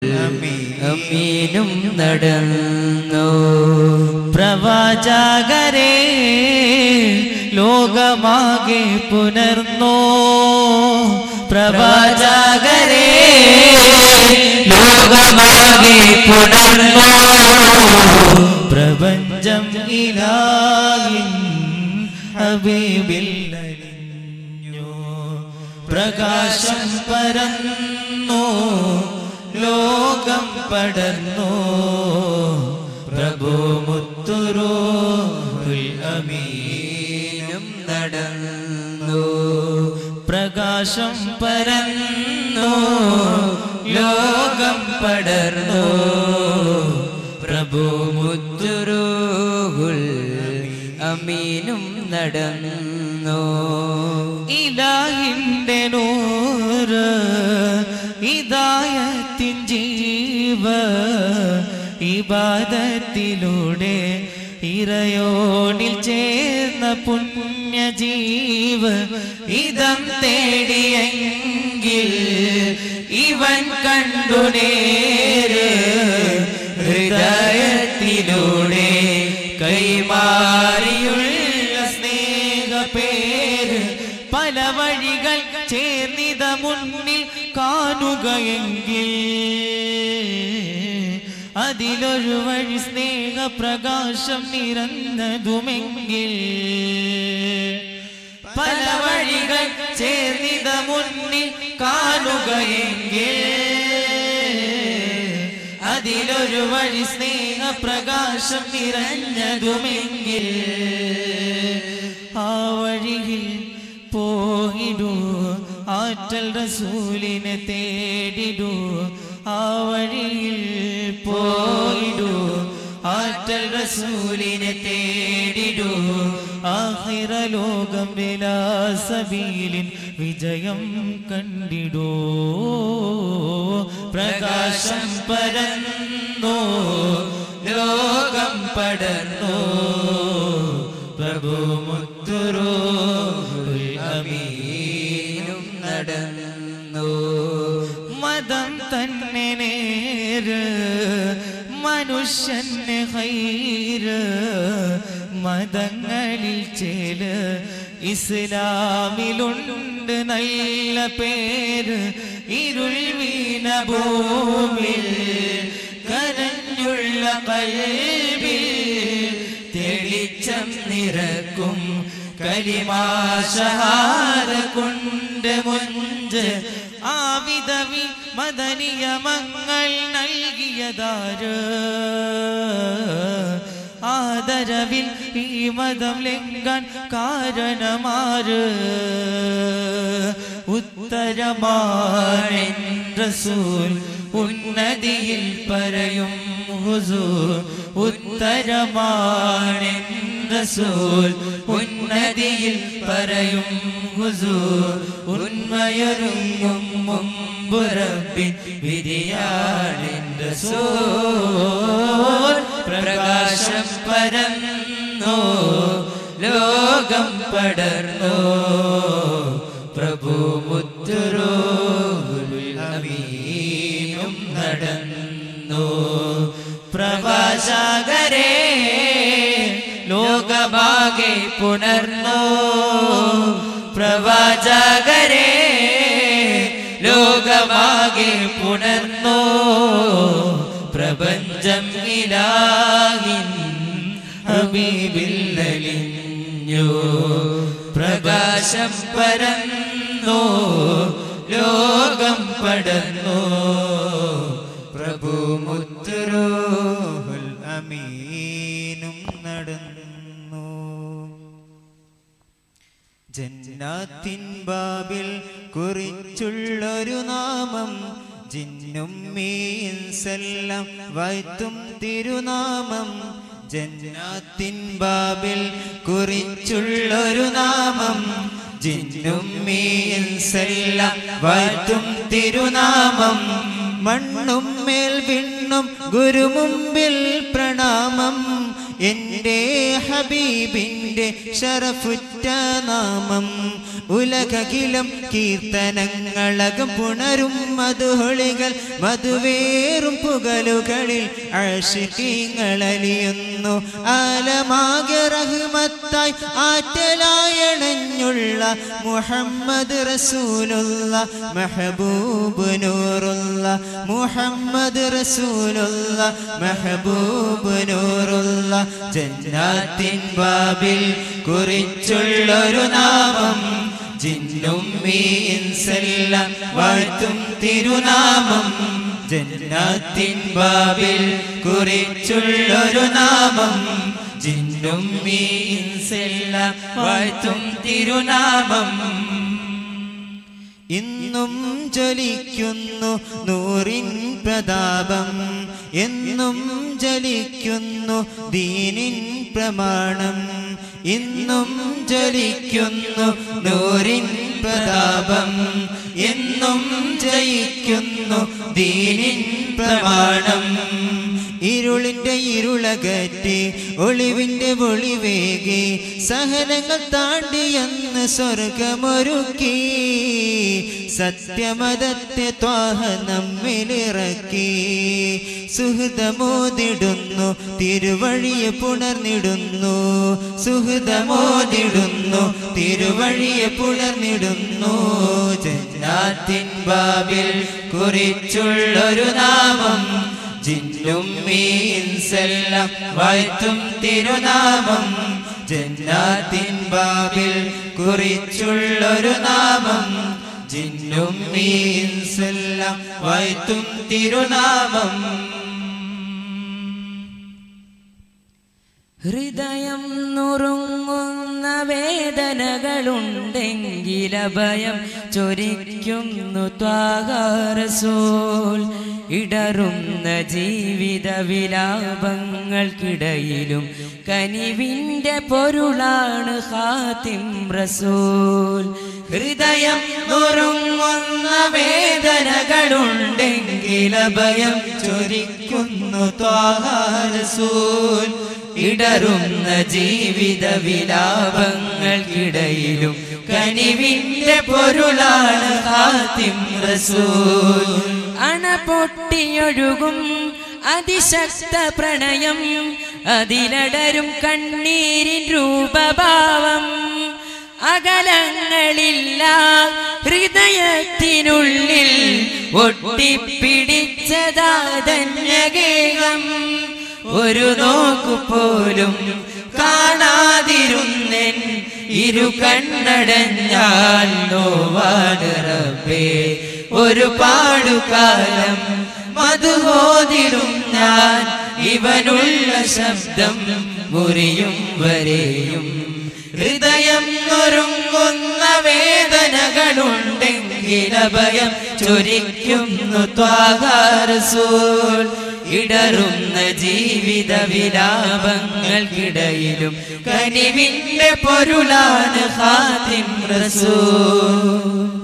അമീനും നടന്നു പ്രവാചകരെ ലോകമാകെ പുനർന്നോ പ്രവാചകരെ ലോകമാകെ പുനർന്നോ പ്രപഞ്ചം ഇലാഹിൻ ഹബീബില്ലലിഞ്ഞു പ്രകാശം പരന്നു ലോകം പടർന്നു പ്രഭു മുത്തുരോഹുൽ അമീനും നടന്നു പ്രകാശം പരന്നു ലോകം പടർന്നു പ്രഭു മുത്തുരോഹുൽ അമീനും നടന്നു ഇലാഹിന്റെ നൂറ് ഇതായത്തിൻ ജീവ ഇബാദത്തിലൂടെ ഇറയോണിൽ ചേർന്ന പുണ്യജീവ ഇതം തേടിയെങ്കിൽ ഇവൻ കണ്ടു നേര് ഹൃദയത്തിലൂടെ കൈമാറിയുള്ള സ്നേഹ പേര് പല വഴികൾ ചേർന്നിത മുന്നിൽ കാണുകയെങ്കിൽ അതിലൊരു വഴി സ്നേഹപ്രകാശം നിറഞ്ഞതുമെങ്കിൽ പല വഴികൾ ചേർന്നിത മുന്നിൽ കാണുകയെങ്കിൽ അതിലൊരു വഴി സ്നേഹപ്രകാശം നിറഞ്ഞതുമെങ്കിൽ ആ വഴിയിൽ പോയിടൂ ആറ്റൽ റസൂലിനെ തേടിടൂ ആ വഴിയിൽ പോയിടൂ ആറ്റൽ റസൂലിനെ തേടിടൂ ആഹിറ ലോകം വിലാസബീലിൻ വിജയം കണ്ടിടൂ പ്രകാശം പരന്നു ലോകം പടർന്നു പ്രഭു മുത്തുരോ അമീനും നടന്നു മതം തന്നെ നേര് മനുഷ്യന് ഹൈര് മതങ്ങളിൽ ചേല് ഇസ്ലാമിലുണ്ട് നല്ല പേര് ഇരുൾ വീണ ഭൂമിൽ കരഞ്ഞുള്ള കൽവിൽ തെളിച്ചം നിറക്കും കലിമാശഹാര കൊണ്ട് മുഞ്ച് ആ വിധവി മദനിയമങ്ങൾ നൽകിയതാര് ആദരവിൽ ഈ മതം ലംഘാൻ കാരണമാര് ഉത്തരമാൻ റസൂൽ ഉന്നതിയിൽ പറയും ഹുസൂർ ഉത്തരമാൻ റസൂൽ ഉന്നതിയിൽ പറയും ഹുസൂർ ഉന്മയൊരുങ്ങും മുമ്പ് റബ്ബിൻ വിധിയാണിൻ റസൂൽ പ്രകാശം പരന്നു ലോകം പടർന്നു പ്രഭു മുത്തുരോഹുൽ അമീനും നടന്നു പ്രവാചകരെ ലോകമാകെ പുണർന്നു പ്രവാചകരെ ലോകമാകെ പുണർന്നു പ്രപഞ്ചം ഇലാഹിൻ ഹബീബില്ലലിഞ്ഞു പ്രകാശം പരന്നു ലോകം പടർന്നു പ്രഭു മുത്തുരോഹുൽ അമീനും നടന്നു ജന്നാത്തിൻ ബാബിൽ കുറിച്ചുള്ളൊരു നാമം ജിന്നും മീൻസെല്ലാം വാഴ്ത്തും തിരുനാമം ജന്നാത്തിൻ ബാബിൽ കുറിച്ചുള്ളൊരു നാമം ജിന്നും മീൻസെല്ലാം വാഴ്ത്തും തിരുനാമം മണ്ണും മേൽ വിണ്ണും ഗുരുമുമ്പിൽ പ്രണാമം എൻ്റെ ഹബീബിൻ്റെ ഷറഫുറ്റ നാമം ഉലകകിലം കീർത്തനങ്ങളകം പുണരും മധുഹൊളികൾ മധുവേറും പുകലുകളിൽ അഴിക്കീങ്ങളലിയുന്നു ആലമാകെ റഹ്മത്തായി ആറ്റലായണഞ്ഞുള്ള മുഹമ്മദ് റസൂലുള്ള മെഹബൂബ് നൂറുള്ള മുഹമ്മദ് റസൂലുള്ള മെഹബൂബ് നൂറുള്ള ജന്നാത്തിൻ ബാബിൽ കുറിച്ചുള്ളൊരു നാമം ജിന്നും മീൻസെല്ലാം വാഴ്ത്തും തിരുനാമം ജന്നാത്തിൻ ബാബിൽ കുറിച്ചുള്ളൊരു നാമം ജിന്നും മീൻസെല്ലാം വാഴ്ത്തും തിരുനാമം ഇന്നും ജ്വലിക്കുന്നു നൂറിൻ പ്രതാപം എന്നും ജ്വലിക്കുന്നു ദീനിൻ പ്രമാണം ഇന്നും ജ്വലിക്കുന്നു നൂറിൻ പ്രതാപം എന്നും ജയിക്കുന്നു ദീനിൻ പ്രമാണം ഇരുളിന്റെ ഇരുളകറ്റി ഒളിവിന്റെ ഒളിവേകി സഹനങ്ങൾ താണ്ടിയെന്ന് സ്വർഗമൊരുക്കി സത്യമതത്തെ ത്വാഹ നമ്മിലിറക്കി സുഹൃതമോദിടുന്നു തിരുവഴിയെ പുണർന്നിടുന്നു സുഹൃതമോദിടുന്നു തിരുവഴിയെ പുണർന്നിടുന്നു ജന്നാത്തിൻ ബാബിൽ കുറിച്ചുള്ളൊരു നാമം ജിന്നും മീൻസെല്ലാം വാഴ്ത്തും തിരുനാമം ജന്നാത്തിൻ ബാബിൽ കുറിച്ചുള്ളൊരു നാമം ജിന്നും മീൻസെല്ലാം വാഴ്ത്തും തിരുനാമം ഹൃദയം നുറുങ്ങുന്ന വേദനകളുണ്ടെങ്കിലഭയം ചൊരിക്കുന്നു ത്വാകാരസോൽ ഇടറുന്ന ജീവിത വിലാപങ്ങൾക്കിടയിലും കനിവിന്റെ പൊരുളാണ് ഹാത്തിം റസൂൽ ഹൃദയം നുറുങ്ങുന്ന വേദനകളുണ്ടെങ്കിലഭയം ചൊരിക്കുന്നു ത്വാകാരസൂൽ ഇടറുന്ന ജീവിത വിലാപങ്ങൾക്കിടയിലും കനിവിന്റെ പൊരുളാണ് ഹാത്തിം റസൂൽ അണ പൊട്ടിയൊഴുകും അതിശക്ത പ്രണയം അതിലടരും കണ്ണീരിൻ രൂപഭാവം അകലങ്ങളില്ല ഹൃദയത്തിനുള്ളിൽ ഒട്ടിപ്പിടിച്ചതാതന്യഗേഹം ഒരു നോക്കു പോലും കാണാതിരുന്നെൻ ഇരു കണ്ണടഞ്ഞാൽ നോവാട് റബ്ബേ ഒരു പാടുകാലം മധുഹോതിടും ഞാൻ ഇവനുള്ള ശബ്ദം മുറിയും വരെയും ഹൃദയം നൊരുങ്ങുന്ന വേദനകളുണ്ടെങ്കിൽ അഭയം ചൊരിക്കുന്നു ത്വാകാരസൂൽ ഇടറുന്ന ജീവിത വിലാപങ്ങൾക്കിടയിലും കനിവിന്റെ പൊരുളാണ് ഹാത്തിം റസൂൽ